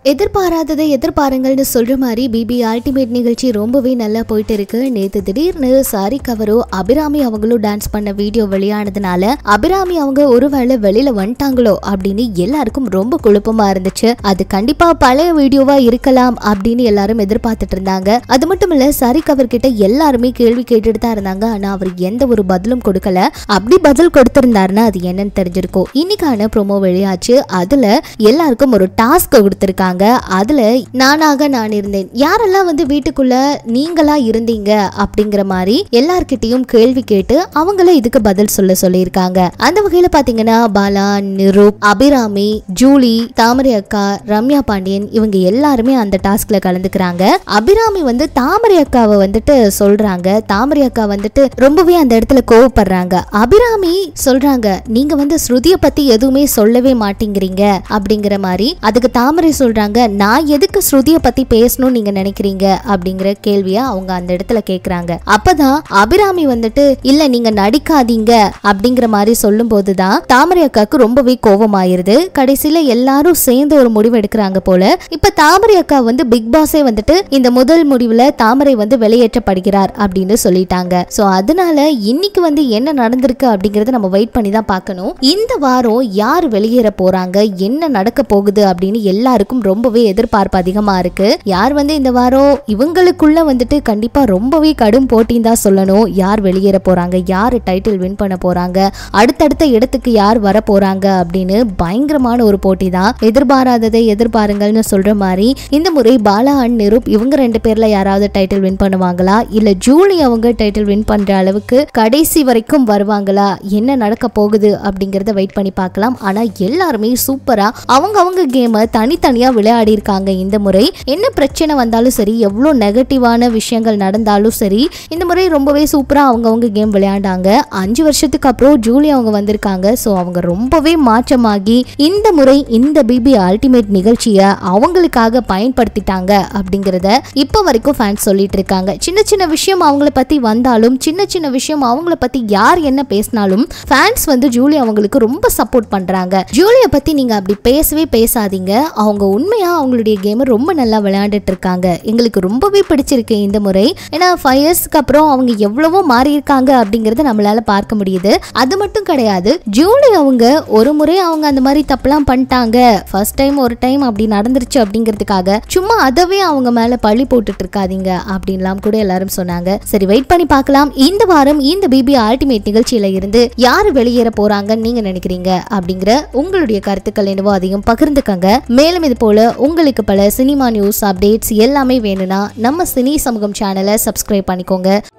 எதிர்பாராததை எதிர்பாருங்கள்னு சொல்ற மாதிரி BP ultimate நிகழ்ச்சி ரொம்பவே நல்லா போயிட்டு இருக்கு நேத்து திடீர்னு சாரி கவரோ அபிராமி அவங்களும் டான்ஸ் பண்ண வீடியோ வெளியானதுனால அபிராமி அவங்க ஒருவேளை வெளியில வந்துட்டாங்களோ அப்படின்னு எல்லாருக்கும் ரொம்ப குழப்பமா இருந்துச்சு அது கண்டிப்பா பழைய வீடியோவா இருக்கலாம் அப்படின்னு எல்லாரும் எதிர்பார்த்துட்டு இருந்தாங்க அது மட்டும் இல்ல சாரி கவர் கிட்ட எல்லாருமே கேள்வி கேட்டுட்டு தான் இருந்தாங்க ஆனா அவர் எந்த ஒரு பதிலும் கொடுக்கல அப்படி பதில் கொடுத்திருந்தாருன்னா அது என்னன்னு தெரிஞ்சிருக்கும் இன்னைக்கான ப்ரோமோ வெளியாச்சு அதுல எல்லாருக்கும் ஒரு டாஸ்க் கொடுத்திருக்காங்க அதுல நானாக நான் இருந்தேன் யாரெல்லாம் வந்து வீட்டுக்குள்ள நீங்களா இருந்தீங்க அப்படிங்கிற மாதிரி எல்லார்கிட்டயும் கேள்வி கேட்டு அவங்கள இதுக்கு பதில் சொல்ல சொல்லியிருக்காங்க அந்த வகையில பாத்தீங்கன்னா பாலா நிரூப் அபிராமி ஜூலி தாமரை அக்கா ரம்யா பாண்டியன் இவங்க எல்லாருமே அந்த டாஸ்க்ல கலந்துக்கிறாங்க அபிராமி வந்து தாமரை அக்காவை வந்துட்டு சொல்றாங்க தாமரை அக்கா வந்துட்டு ரொம்பவே அந்த இடத்துல கோவப்படுறாங்க அபிராமி சொல்றாங்க நீங்க வந்து ஸ்ருதிய பத்தி எதுவுமே சொல்லவே மாட்டேங்கிறீங்க அப்படிங்கிற மாதிரி அதுக்கு தாமரை சொல்றாங்க நான் எதுக்கு ஸ்ருதிய பத்தி பேசணும்னு நீங்க நினைக்கிறீங்க அப்படிங்கிற கேள்விய அவங்க அந்த இடத்துல கேக்குறாங்க அப்பதான் அபிராமி வந்துட்டு இல்ல நீங்க நடிக்காதீங்க அப்படிங்கிற மாதிரி சொல்லும் போதுதான் தாமரை அக்காவுக்கு ரொம்பவே கோபமாயிருது கடைசியில எல்லாரும் சேர்ந்து ஒரு முடிவு எடுக்கிறாங்க போல இப்ப தாமரை அக்கா வந்து பிக் பாஸே வந்துட்டு இந்த முதல் முடிவுல தாமரை வந்து வெளியேற்றப்படுகிறார் அப்படின்னு சொல்லிட்டாங்க சோ அதனால இன்னைக்கு வந்து என்ன நடந்திருக்கு அப்படிங்கறத நம்ம வெயிட் பண்ணி தான் பார்க்கணும் இந்த வாரம் யார் வெளியேற போறாங்க என்ன நடக்க போகுது அப்படின்னு எல்லாருக்கும் ரொம்பவே எதிர்பார்ப்பு அதிகமா இருக்கு யார் வந்து இந்த வாரம் இவங்களுக்குள்ள வந்துட்டு கண்டிப்பா ரொம்பவே கடும் போட்டின்னு தான் சொல்லணும் யார் வெளியேற போறாங்க யார் டைட்டில் வின் பண்ண போறாங்க அடுத்தடுத்த இடத்துக்கு யார் வர போறாங்க அப்படின்னு பயங்கரமான ஒரு போட்டி தான் எதிர்பாராததை எதிர்பாருங்கள்னு சொல்ற மாதிரி இந்த முறை பாலா அண்ட் நிரூப் இவங்க ரெண்டு பேர்ல யாராவது டைட்டில் வின் பண்ணுவாங்களா இல்ல ஜூலி அவங்க டைட்டில் வின் பண்ற அளவுக்கு கடைசி வரைக்கும் வருவாங்களா என்ன நடக்க போகுது அப்படிங்கறத வெயிட் பண்ணி பார்க்கலாம் ஆனா எல்லாருமே சூப்பரா அவங்க அவங்க கேமை தனித்தனியா விளையாடி இருக்காங்க இந்த முறை என்ன பிரச்சனை வந்தாலும் சரி எவ்வளோ நெகட்டிவான விஷயங்கள் நடந்தாலும் சரி இந்த முறை ரொம்பவே சூப்பரா அவங்கவங்க கேம் விளையாண்டாங்க அஞ்சு வருஷத்துக்கு அப்புறம் ஜூலி அவங்க வந்திருக்காங்க ஸோ அவங்க ரொம்பவே மாற்றமாகி இந்த முறை இந்த பிபி அல்டிமேட் நிகழ்ச்சியை அவங்களுக்காக பயன்படுத்திட்டாங்க அப்படிங்கிறத இப்போ வரைக்கும் ஃபேன்ஸ் சொல்லிட்டு இருக்காங்க சின்ன சின்ன விஷயம் அவங்கள பத்தி வந்தாலும் சின்ன சின்ன விஷயம் அவங்கள பத்தி யார் என்ன பேசினாலும் ஃபேன்ஸ் வந்து ஜூலி அவங்களுக்கு ரொம்ப சப்போர்ட் பண்றாங்க ஜூலியை பத்தி நீங்க அப்படி பேசவே பேசாதீங்க அவங்க உண்மையா அவங்களுடைய கேமை ரொம்ப நல்லா விளையாண்டுட்டு இருக்காங்க எங்களுக்கு ரொம்பவே பிடிச்சிருக்கு இந்த முறை ஏன்னா ஃபைவ் இயர்ஸ்க்கு அப்புறம் அவங்க எவ்வளவோ மாறி இருக்காங்க அப்படிங்கறத நம்மளால பார்க்க முடியுது அது மட்டும் கிடையாது ஜூலி அவங்க ஒரு முறை அவங்க அந்த மாதிரி தப்புலாம் பண்ணிட்டாங்க ஃபர்ஸ்ட் டைம் ஒரு டைம் அப்படி நடந்துருச்சு அப்படிங்கிறதுக்காக சும்மா அதவே அவங்க மேல பழி போட்டுட்டு இருக்காதீங்க அப்படின்லாம் கூட எல்லாரும் சொன்னாங்க சரி வெயிட் பண்ணி பார்க்கலாம் இந்த வாரம் இந்த பிபி அல்டிமேட் நிகழ்ச்சியில இருந்து யாரு வெளியேற போறாங்கன்னு நீங்க நினைக்கிறீங்க அப்படிங்கிற உங்களுடைய கருத்துக்கள் என்னவோ அதையும் பகிர்ந்துக்கங்க மேலும் இது போல உங்களுக்கு பல சினிமா நியூஸ் அப்டேட்ஸ் எல்லாமே வேணும்னா நம்ம சினி சமூகம் சேனலை சப்ஸ்கிரைப் பண்ணிக்கோங்க